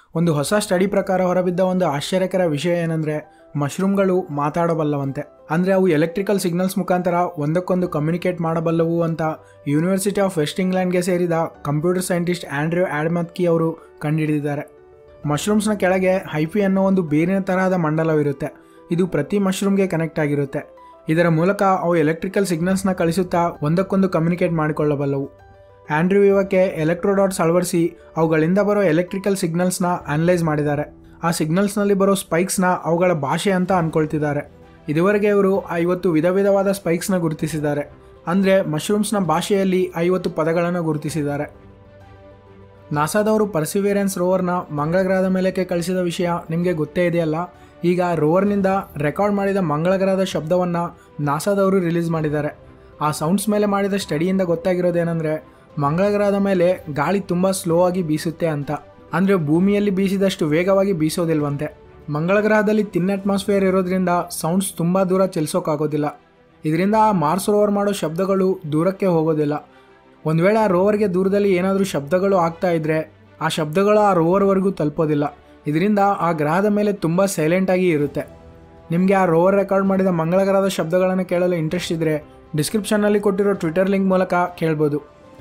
ಒಂದು ಹೊಸ ಸ್ಟಡಿ ಪ್ರಕಾರ ಹೊರಬಿದ್ದ ಒಂದು ಆಶ್ಚರ್ಯಕರ ವಿಷಯ ಏನಂದ್ರೆ ಮಶ್ರೂಮ್ಗಳು ಮಾತಾಡಬಲ್ಲವಂತೆ ಅಂದ್ರೆ ಅವು ಎಲೆಕ್ಟ್ರಿಕಲ್ ಸಿಗ್ನಲ್ಸ್ ಮುಖಾಂತರ ಒಂದಕ್ಕೊಂದು ಕಮ್ಯುನಿಕೇಟ್ ಮಾಡಬಲ್ಲವು ಅಂತ ಯೂನಿವರ್ಸಿಟಿ ಆಫ್ ವೆಸ್ಟ್ ಇಂಗ್ಲೆಂಡ್ಗೆ ಸೇರಿದ ಕಂಪ್ಯೂಟರ್ ಸೈಂಟಿಸ್ಟ್ ಆಂಡ್ರ್ಯೂ ಆಡ್ಮತ್ಕಿ ಅವರು ಕಂಡುಹಿಡಿದಿದ್ದಾರೆ ಮಶ್ರೂಮ್ಸ್ನ ಕೆಳಗೆ ಹೈಫಿ ಅನ್ನೋ ಒಂದು ಬೇರಿನ ತರಹದ ಮಂಡಲವಿರುತ್ತೆ ಇದು ಪ್ರತಿ ಮಶ್ರೂಮ್ಗೆ ಕನೆಕ್ಟ್ ಆಗಿರುತ್ತೆ ಇದರ ಮೂಲಕ ಅವು ಎಲೆಕ್ಟ್ರಿಕಲ್ ಸಿಗ್ನಲ್ಸ್ನ ಕಳಿಸುತ್ತಾ ಒಂದಕ್ಕೊಂದು ಕಮ್ಯುನಿಕೇಟ್ ಮಾಡಿಕೊಳ್ಳಬಲ್ಲವು ಆಂಡ್ರ್ಯೂ ಇವಕ್ಕೆ ಎಲೆಕ್ಟ್ರೋಡಾಟ್ಸ್ ಅಳವಡಿಸಿ ಅವುಗಳಿಂದ ಬರೋ ಎಲೆಕ್ಟ್ರಿಕಲ್ ಸಿಗ್ನಲ್ಸ್ನ ಅನಲೈಸ್ ಮಾಡಿದ್ದಾರೆ ಆ ಸಿಗ್ನಲ್ಸ್ನಲ್ಲಿ ಬರೋ ಸ್ಪೈಕ್ಸ್ನ ಅವುಗಳ ಭಾಷೆ ಅಂತ ಅನ್ಕೊಳ್ತಿದ್ದಾರೆ ಇದುವರೆಗೆ ಇವರು ಐವತ್ತು ವಿಧ ವಿಧವಾದ ಸ್ಪೈಕ್ಸ್ನ ಗುರುತಿಸಿದ್ದಾರೆ ಅಂದರೆ ಮಶ್ರೂಮ್ಸ್ನ ಭಾಷೆಯಲ್ಲಿ ಐವತ್ತು ಪದಗಳನ್ನು ಗುರುತಿಸಿದ್ದಾರೆ ನಾಸಾದವರು ಪರ್ಸಿವಿಯರೆನ್ಸ್ ರೋವರ್ನ ಮಂಗಳ ಗ್ರಹದ ಮೇಲಕ್ಕೆ ಕಳಿಸಿದ ವಿಷಯ ನಿಮಗೆ ಗೊತ್ತೇ ಇದೆಯಲ್ಲ ಈಗ ರೋವರ್ನಿಂದ ರೆಕಾರ್ಡ್ ಮಾಡಿದ ಮಂಗಳ ಗ್ರಹದ ಶಬ್ದವನ್ನು ನಾಸಾದವರು ರಿಲೀಸ್ ಮಾಡಿದ್ದಾರೆ ಆ ಸೌಂಡ್ಸ್ ಮೇಲೆ ಮಾಡಿದ ಸ್ಟಡಿಯಿಂದ ಗೊತ್ತಾಗಿರೋದೇನೆಂದರೆ ಮಂಗಳ ಗ್ರಹದ ಮೇಲೆ ಗಾಳಿ ತುಂಬ ಸ್ಲೋ ಆಗಿ ಬೀಸುತ್ತೆ ಅಂತ ಅಂದರೆ ಭೂಮಿಯಲ್ಲಿ ಬೀಸಿದಷ್ಟು ವೇಗವಾಗಿ ಬೀಸೋದಿಲ್ವಂತೆ ಮಂಗಳ ಗ್ರಹದಲ್ಲಿ ತಿನ್ ಅಟ್ಮಾಸ್ಫಿಯರ್ ಇರೋದ್ರಿಂದ ಸೌಂಡ್ಸ್ ತುಂಬ ದೂರ ಚಲಿಸೋಕ್ಕಾಗೋದಿಲ್ಲ ಇದರಿಂದ ಆ ಮಾರ್ಸ್ ರೋವರ್ ಮಾಡೋ ಶಬ್ದಗಳು ದೂರಕ್ಕೆ ಹೋಗೋದಿಲ್ಲ ಒಂದು ವೇಳೆ ಆ ರೋವರ್ಗೆ ದೂರದಲ್ಲಿ ಏನಾದರೂ ಶಬ್ದಗಳು ಆಗ್ತಾ ಇದ್ರೆ ಆ ಶಬ್ದಗಳು ಆ ರೋವರ್ವರೆಗೂ ತಲುಪೋದಿಲ್ಲ ಇದರಿಂದ ಆ ಗ್ರಹದ ಮೇಲೆ ತುಂಬ ಸೈಲೆಂಟಾಗಿ ಇರುತ್ತೆ ನಿಮಗೆ ಆ ರೋವರ್ ರೆಕಾರ್ಡ್ ಮಾಡಿದ ಮಂಗಳ ಗ್ರಹದ ಶಬ್ದಗಳನ್ನು ಕೇಳಲು ಇಂಟ್ರೆಸ್ಟ್ ಇದ್ದರೆ ಡಿಸ್ಕ್ರಿಪ್ಷನ್ನಲ್ಲಿ ಕೊಟ್ಟಿರೋ ಟ್ವಿಟರ್ ಲಿಂಕ್ ಮೂಲಕ ಕೇಳ್ಬೋದು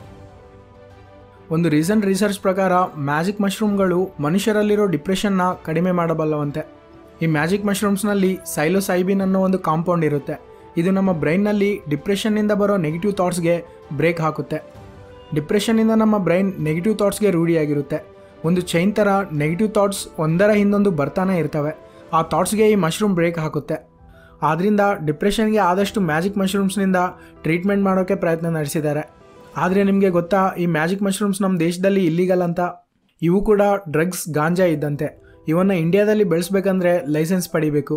ಒಂದು ರೀಸೆಂಟ್ ರಿಸರ್ಚ್ ಪ್ರಕಾರ ಮ್ಯಾಜಿಕ್ ಮಶ್ರೂಮ್ಗಳು ಮನುಷ್ಯರಲ್ಲಿರೋ ಡಿಪ್ರೆಷನ್ನ ಕಡಿಮೆ ಮಾಡಬಲ್ಲವಂತೆ ಈ ಮ್ಯಾಜಿಕ್ ಮಶ್ರೂಮ್ಸ್ನಲ್ಲಿ ಸೈಲೋಸೈಬಿನ್ ಅನ್ನೋ ಒಂದು ಕಾಂಪೌಂಡ್ ಇರುತ್ತೆ ಇದು ನಮ್ಮ ಬ್ರೈನ್ನಲ್ಲಿ ಡಿಪ್ರೆಷನ್ನಿಂದ ಬರೋ ನೆಗೆಟಿವ್ ಥಾಟ್ಸ್ಗೆ ಬ್ರೇಕ್ ಹಾಕುತ್ತೆ ಡಿಪ್ರೆಷನ್ನಿಂದ ನಮ್ಮ ಬ್ರೈನ್ ನೆಗೆಟಿವ್ ಥಾಟ್ಸ್ಗೆ ರೂಢಿಯಾಗಿರುತ್ತೆ ಒಂದು ಚೈನ್ ಥರ ನೆಗೆಟಿವ್ ಥಾಟ್ಸ್ ಒಂದರ ಹಿಂದೊಂದು ಬರ್ತಾನೆ ಇರ್ತವೆ ಆ ಥಾಟ್ಸ್ಗೆ ಈ ಮಶ್ರೂಮ್ ಬ್ರೇಕ್ ಹಾಕುತ್ತೆ ಆದ್ದರಿಂದ ಡಿಪ್ರೆಷನ್ಗೆ ಆದಷ್ಟು ಮ್ಯಾಜಿಕ್ ಮಶ್ರೂಮ್ಸ್ನಿಂದ ಟ್ರೀಟ್ಮೆಂಟ್ ಮಾಡೋಕ್ಕೆ ಪ್ರಯತ್ನ ನಡೆಸಿದ್ದಾರೆ ಆದರೆ ನಿಮಗೆ ಗೊತ್ತಾ ಈ ಮ್ಯಾಜಿಕ್ ಮಶ್ರೂಮ್ಸ್ ನಮ್ಮ ದೇಶದಲ್ಲಿ ಇಲ್ಲಿಗಲ್ ಅಂತ ಇವು ಕೂಡ ಡ್ರಗ್ಸ್ ಗಾಂಜಾ ಇದ್ದಂತೆ ಇವನ್ನು ಇಂಡಿಯಾದಲ್ಲಿ ಬೆಳೆಸ್ಬೇಕಂದ್ರೆ ಲೈಸೆನ್ಸ್ ಪಡಿಬೇಕು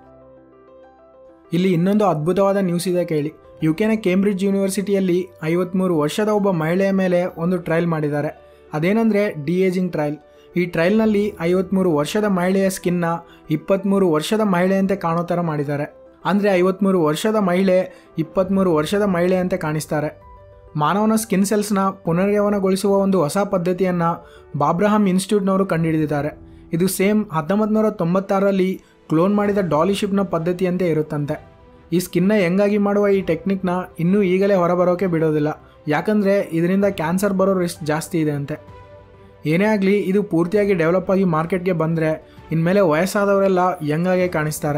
ಇಲ್ಲಿ ಇನ್ನೊಂದು ಅದ್ಭುತವಾದ ನ್ಯೂಸ್ ಇದೆ ಕೇಳಿ ಯು ಕೆನ ಕೇಂಬ್ರಿಡ್ಜ್ ಯೂನಿವರ್ಸಿಟಿಯಲ್ಲಿ ಐವತ್ತ್ಮೂರು ವರ್ಷದ ಒಬ್ಬ ಮಹಿಳೆಯ ಮೇಲೆ ಒಂದು ಟ್ರಯಲ್ ಮಾಡಿದ್ದಾರೆ ಅದೇನೆಂದರೆ ಡಿ ಏಜಿಂಗ್ ಟ್ರಯಲ್ ಈ ಟ್ರಯಲ್ನಲ್ಲಿ ಐವತ್ತ್ಮೂರು ವರ್ಷದ ಮಹಿಳೆಯ ಸ್ಕಿನ್ನ ಇಪ್ಪತ್ತ್ಮೂರು ವರ್ಷದ ಮಹಿಳೆಯಂತೆ ಕಾಣೋ ಥರ ಮಾಡಿದ್ದಾರೆ ಅಂದರೆ ಐವತ್ತ್ಮೂರು ವರ್ಷದ ಮಹಿಳೆ ಇಪ್ಪತ್ತ್ಮೂರು ವರ್ಷದ ಮಹಿಳೆಯಂತೆ ಕಾಣಿಸ್ತಾರೆ ಮಾನವನ ಸ್ಕಿನ್ ಸೆಲ್ಸ್ನ ಪುನರ್ಯೌವನಗೊಳಿಸುವ ಒಂದು ಹೊಸ ಪದ್ಧತಿಯನ್ನು ಬಾಬ್ರಹಾಮ್ ಇನ್ಸ್ಟಿಟ್ಯೂಟ್ನವರು ಕಂಡುಹಿಡಿದಿದ್ದಾರೆ ಇದು ಸೇಮ್ ಹತ್ತೊಂಬತ್ತು ನೂರ ತೊಂಬತ್ತಾರರಲ್ಲಿ ಕ್ಲೋನ್ ಮಾಡಿದ ಡಾಲಿಶಿಪ್ನ ಪದ್ಧತಿಯಂತೆ ಇರುತ್ತಂತೆ ಈ ಸ್ಕಿನ್ನ ಹೆಂಗಾಗಿ ಮಾಡುವ ಈ ಟೆಕ್ನಿಕ್ನ ಇನ್ನೂ ಈಗಲೇ ಹೊರಬರೋಕೆ ಬಿಡೋದಿಲ್ಲ ಯಾಕಂದರೆ ಇದರಿಂದ ಕ್ಯಾನ್ಸರ್ ಬರೋ ರಿಸ್ಕ್ ಜಾಸ್ತಿ ಇದೆ ಅಂತೆ ಏನೇ ಆಗಲಿ ಇದು ಪೂರ್ತಿಯಾಗಿ ಡೆವಲಪ್ ಆಗಿ ಮಾರ್ಕೆಟ್ಗೆ ಬಂದರೆ ಇನ್ಮೇಲೆ ವಯಸ್ಸಾದವರೆಲ್ಲ ಯಂಗಾಗೆ ಕಾಣಿಸ್ತಾರೆ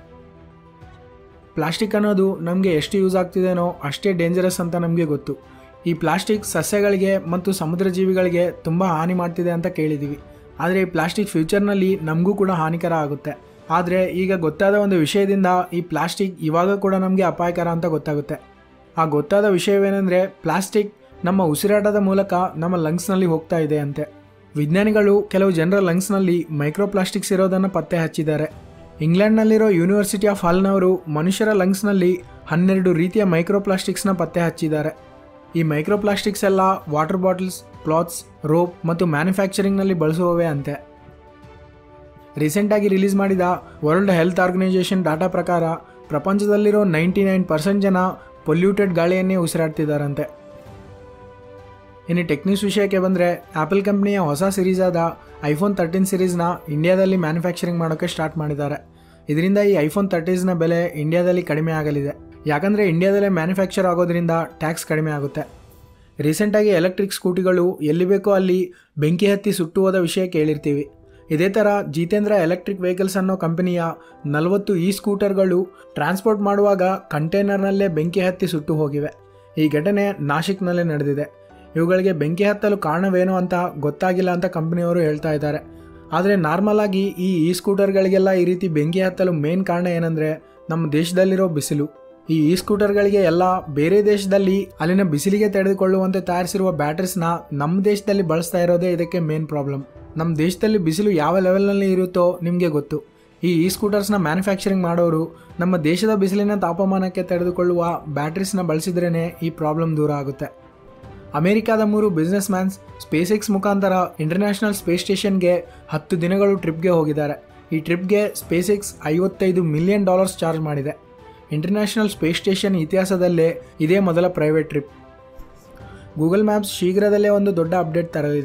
ಪ್ಲಾಸ್ಟಿಕ್ ಅನ್ನೋದು ನಮಗೆ ಎಷ್ಟು ಯೂಸ್ ಆಗ್ತಿದೆನೋ ಅಷ್ಟೇ ಡೇಂಜರಸ್ ಅಂತ ನಮಗೆ ಗೊತ್ತು ಈ ಪ್ಲಾಸ್ಟಿಕ್ ಸಸ್ಯಗಳಿಗೆ ಮತ್ತು ಸಮುದ್ರ ಜೀವಿಗಳಿಗೆ ತುಂಬ ಹಾನಿ ಮಾಡ್ತಿದೆ ಅಂತ ಕೇಳಿದ್ದೀವಿ ಆದರೆ ಈ ಪ್ಲಾಸ್ಟಿಕ್ ಫ್ಯೂಚರ್ನಲ್ಲಿ ನಮಗೂ ಕೂಡ ಹಾನಿಕರ ಆಗುತ್ತೆ ಆದರೆ ಈಗ ಗೊತ್ತಾದ ಒಂದು ವಿಷಯದಿಂದ ಈ ಪ್ಲಾಸ್ಟಿಕ್ ಇವಾಗ ಕೂಡ ನಮಗೆ ಅಪಾಯಕರ ಅಂತ ಗೊತ್ತಾಗುತ್ತೆ ಆ ಗೊತ್ತಾದ ವಿಷಯವೇನೆಂದರೆ ಪ್ಲಾಸ್ಟಿಕ್ ನಮ್ಮ ಉಸಿರಾಟದ ಮೂಲಕ ನಮ್ಮ ಲಂಗ್ಸ್ನಲ್ಲಿ ಹೋಗ್ತಾ ಇದೆ ಅಂತೆ ವಿಜ್ಞಾನಿಗಳು ಕೆಲವು ಜನರ ಲಂಗ್ಸ್ನಲ್ಲಿ ಮೈಕ್ರೋ ಪ್ಲಾಸ್ಟಿಕ್ಸ್ ಇರೋದನ್ನು ಪತ್ತೆ ಹಚ್ಚಿದ್ದಾರೆ ಇಂಗ್ಲೆಂಡ್ನಲ್ಲಿರೋ ಯೂನಿವರ್ಸಿಟಿ ಆಫ್ ಹಾಲ್ನವರು ಮನುಷ್ಯರ ಲಂಗ್ಸ್ನಲ್ಲಿ ಹನ್ನೆರಡು ರೀತಿಯ ಮೈಕ್ರೋ ಪ್ಲಾಸ್ಟಿಕ್ಸ್ನ ಪತ್ತೆ ಹಚ್ಚಿದ್ದಾರೆ ಈ ಮೈಕ್ರೋ ಪ್ಲಾಸ್ಟಿಕ್ಸ್ ಎಲ್ಲ ವಾಟರ್ ಬಾಟಲ್ಸ್ ಕ್ಲಾತ್ಸ್ ರೋಪ್ ಮತ್ತು ಮ್ಯಾನುಫ್ಯಾಕ್ಚರಿಂಗ್ನಲ್ಲಿ ಬಳಸುವವೇ ಅಂತೆ ರೀಸೆಂಟಾಗಿ ರಿಲೀಸ್ ಮಾಡಿದ ವರ್ಲ್ಡ್ ಹೆಲ್ತ್ ಆರ್ಗನೈಸೇಷನ್ ಡಾಟಾ ಪ್ರಕಾರ ಪ್ರಪಂಚದಲ್ಲಿರೋ ನೈಂಟಿ ನೈನ್ ಪರ್ಸೆಂಟ್ ಜನ ಪೊಲ್ಯೂಟೆಡ್ ಗಾಳಿಯನ್ನೇ ಉಸಿರಾಡ್ತಿದ್ದಾರಂತೆ ಇನ್ನು ಟೆಕ್ನಿಕ್ಸ್ ವಿಷಯಕ್ಕೆ ಬಂದರೆ ಆ್ಯಪಲ್ ಕಂಪ್ನಿಯ ಹೊಸ ಸಿರೀಸ್ ಆದ ಐಫೋನ್ ತರ್ಟೀನ್ ಸಿರೀಸ್ನ ಇಂಡಿಯಾದಲ್ಲಿ ಮ್ಯಾನುಫ್ಯಾಕ್ಚರಿಂಗ್ ಮಾಡೋಕ್ಕೆ ಸ್ಟಾರ್ಟ್ ಮಾಡಿದ್ದಾರೆ ಇದರಿಂದ ಈ ಐಫೋನ್ ತರ್ಟೀಸ್ನ ಬೆಲೆ ಇಂಡಿಯಾದಲ್ಲಿ ಕಡಿಮೆ ಆಗಲಿದೆ ಯಾಕಂದರೆ ಇಂಡಿಯಾದಲ್ಲೇ ಮ್ಯಾನುಫ್ಯಾಕ್ಚರ್ ಆಗೋದ್ರಿಂದ ಟ್ಯಾಕ್ಸ್ ಕಡಿಮೆ ಆಗುತ್ತೆ ರೀಸೆಂಟಾಗಿ ಎಲೆಕ್ಟ್ರಿಕ್ ಸ್ಕೂಟಿಗಳು ಎಲ್ಲಿ ಬೇಕೋ ಅಲ್ಲಿ ಬೆಂಕಿ ಹತ್ತಿ ಸುಟ್ಟು ಹೋದ ವಿಷಯ ಕೇಳಿರ್ತೀವಿ ಇದೇ ಥರ ಜಿತೇಂದ್ರ ಎಲೆಕ್ಟ್ರಿಕ್ ವೆಹಿಕಲ್ಸ್ ಅನ್ನೋ ಕಂಪನಿಯ ನಲವತ್ತು ಇ ಸ್ಕೂಟರ್ಗಳು ಟ್ರಾನ್ಸ್ಪೋರ್ಟ್ ಮಾಡುವಾಗ ಕಂಟೈನರ್ನಲ್ಲೇ ಬೆಂಕಿ ಹತ್ತಿ ಸುಟ್ಟು ಹೋಗಿವೆ ಈ ಘಟನೆ ನಾಶಿಕ್ನಲ್ಲೇ ನಡೆದಿದೆ ಇವುಗಳಿಗೆ ಬೆಂಕಿ ಹತ್ತಲು ಕಾರಣವೇನು ಅಂತ ಗೊತ್ತಾಗಿಲ್ಲ ಅಂತ ಕಂಪನಿಯವರು ಹೇಳ್ತಾ ಇದ್ದಾರೆ ಆದರೆ ನಾರ್ಮಲ್ ಆಗಿ ಈ ಇ ಸ್ಕೂಟರ್ಗಳಿಗೆಲ್ಲ ಈ ರೀತಿ ಬೆಂಕಿ ಹತ್ತಲು ಮೇನ್ ಕಾರಣ ಏನಂದರೆ ನಮ್ಮ ದೇಶದಲ್ಲಿರೋ ಬಿಸಿಲು ಈ ಇ ಸ್ಕೂಟರ್ಗಳಿಗೆ ಎಲ್ಲ ಬೇರೆ ದೇಶದಲ್ಲಿ ಅಲ್ಲಿನ ಬಿಸಿಲಿಗೆ ತಡೆದುಕೊಳ್ಳುವಂತೆ ತಯಾರಿಸಿರುವ ಬ್ಯಾಟರೀಸ್ನ ನಮ್ಮ ದೇಶದಲ್ಲಿ ಬಳಸ್ತಾ ಇರೋದೇ ಇದಕ್ಕೆ ಮೇನ್ ಪ್ರಾಬ್ಲಮ್ ನಮ್ಮ ದೇಶದಲ್ಲಿ ಬಿಸಿಲು ಯಾವ ಲೆವೆಲ್ನಲ್ಲಿ ಇರುತ್ತೋ ನಿಮಗೆ ಗೊತ್ತು ಈ ಇ ಸ್ಕೂಟರ್ಸ್ನ ಮ್ಯಾನುಫ್ಯಾಕ್ಚರಿಂಗ್ ಮಾಡೋರು ನಮ್ಮ ದೇಶದ ಬಿಸಿಲಿನ ತಾಪಮಾನಕ್ಕೆ ತಡೆದುಕೊಳ್ಳುವ ಬ್ಯಾಟರೀಸ್ನ ಬಳಸಿದ್ರೇ ಈ ಪ್ರಾಬ್ಲಮ್ ದೂರ ಆಗುತ್ತೆ ಅಮೆರಿಕಾದ ಮೂರು ಬಿಸ್ನೆಸ್ ಮ್ಯಾನ್ಸ್ ಸ್ಪೇಸ್ ಎಕ್ಸ್ ಮುಖಾಂತರ ಇಂಟರ್ನ್ಯಾಷನಲ್ ಸ್ಪೇಸ್ ಸ್ಟೇಷನ್ಗೆ ಹತ್ತು ದಿನಗಳು ಟ್ರಿಪ್ಗೆ ಹೋಗಿದ್ದಾರೆ ಈ ಟ್ರಿಪ್ಗೆ ಸ್ಪೇಸ್ ಎಕ್ಸ್ ಐವತ್ತೈದು ಮಿಲಿಯನ್ ಡಾಲರ್ಸ್ ಚಾರ್ಜ್ ಮಾಡಿದೆ ಇಂಟರ್ನ್ಯಾಷನಲ್ ಸ್ಪೇಸ್ ಸ್ಟೇಷನ್ ಇತಿಹಾಸದಲ್ಲೇ ಇದೇ ಮೊದಲ ಪ್ರೈವೇಟ್ ಟ್ರಿಪ್ ಗೂಗಲ್ ಮ್ಯಾಪ್ಸ್ ಶೀಘ್ರದಲ್ಲೇ ಒಂದು ದೊಡ್ಡ ಅಪ್ಡೇಟ್ ತರಲಿದೆ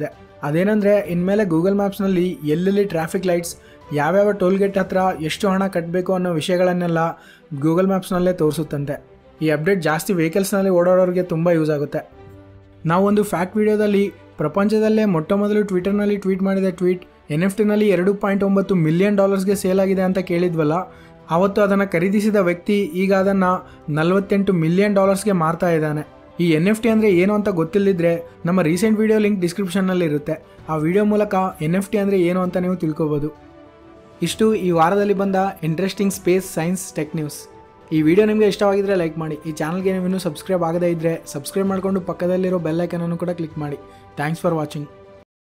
ಅದೇನೆಂದರೆ ಇನ್ಮೇಲೆ ಗೂಗಲ್ ಮ್ಯಾಪ್ಸ್ನಲ್ಲಿ ಎಲ್ಲೆಲ್ಲಿ ಟ್ರಾಫಿಕ್ ಲೈಟ್ಸ್ ಯಾವ್ಯಾವ ಟೋಲ್ ಗೇಟ್ ಹತ್ರ ಎಷ್ಟು ಹಣ ಕಟ್ಟಬೇಕು ಅನ್ನೋ ವಿಷಯಗಳನ್ನೆಲ್ಲ ಗೂಗಲ್ ಮ್ಯಾಪ್ಸ್ನಲ್ಲೇ ತೋರಿಸುತ್ತಂತೆ ಈ ಅಪ್ಡೇಟ್ ಜಾಸ್ತಿ ವೆಹಿಕಲ್ಸ್ನಲ್ಲಿ ಓಡಾಡೋರಿಗೆ ತುಂಬ ಯೂಸ್ ಆಗುತ್ತೆ ನಾವೊಂದು ಫ್ಯಾಕ್ಟ್ ವಿಡಿಯೋದಲ್ಲಿ ಪ್ರಪಂಚದಲ್ಲೇ ಮೊಟ್ಟ ಮೊದಲು ಟ್ವಿಟರ್ನಲ್ಲಿ ಟ್ವೀಟ್ ಮಾಡಿದ ಟ್ವೀಟ್ ಎನ್ ಎಫ್ ಟಿನಲ್ಲಿ ಎರಡು ಪಾಯಿಂಟ್ ಒಂಬತ್ತು ಮಿಲಿಯನ್ ಡಾಲರ್ಸ್ಗೆ ಸೇಲ್ ಆಗಿದೆ ಅಂತ ಕೇಳಿದ್ವಲ್ಲ ಆವತ್ತು ಅದನ್ನು ಖರೀದಿಸಿದ ವ್ಯಕ್ತಿ ಈಗ ಅದನ್ನು ನಲವತ್ತೆಂಟು ಮಿಲಿಯನ್ ಡಾಲರ್ಸ್ಗೆ ಮಾರ್ತಾ ಇದ್ದಾನೆ ಈ ಎನ್ ಎಫ್ ಟಿ ಅಂದರೆ ಏನು ಅಂತ ಗೊತ್ತಿಲ್ಲದಿದ್ದರೆ ನಮ್ಮ ರೀಸೆಂಟ್ ವಿಡಿಯೋ ಲಿಂಕ್ ಡಿಸ್ಕ್ರಿಪ್ಷನ್ನಲ್ಲಿ ಇರುತ್ತೆ ಆ ವಿಡಿಯೋ ಮೂಲಕ ಎನ್ ಎಫ್ ಟಿ ಅಂದರೆ ಏನು ಅಂತ ನೀವು ತಿಳ್ಕೊಬೋದು ಇಷ್ಟು ಈ ವಾರದಲ್ಲಿ ಬಂದ interesting space science tech news ಈ ವಿಡಿಯೋ ನಿಮಗೆ ಇಷ್ಟವಾಗಿದ್ದರೆ ಲೈಕ್ ಮಾಡಿ ಈ ಚಾನಲ್ಗೆ ನೀವು ಇನ್ನೂ ಸಬ್ಸ್ಕ್ರೈಬ್ ಆಗದೇ ಇದ್ದರೆ ಸಬ್ಸ್ಕ್ರೈಬ್ ಮಾಡಿಕೊಂಡು ಪಕ್ಕದಲ್ಲಿರೋ ಬೆಲ್ ಐಕನನ್ನು ಕೂಡ ಕ್ಲಿಕ್ ಮಾಡಿ ಥ್ಯಾಂಕ್ಸ್ ಫಾರ್ ವಾಚಿಂಗ್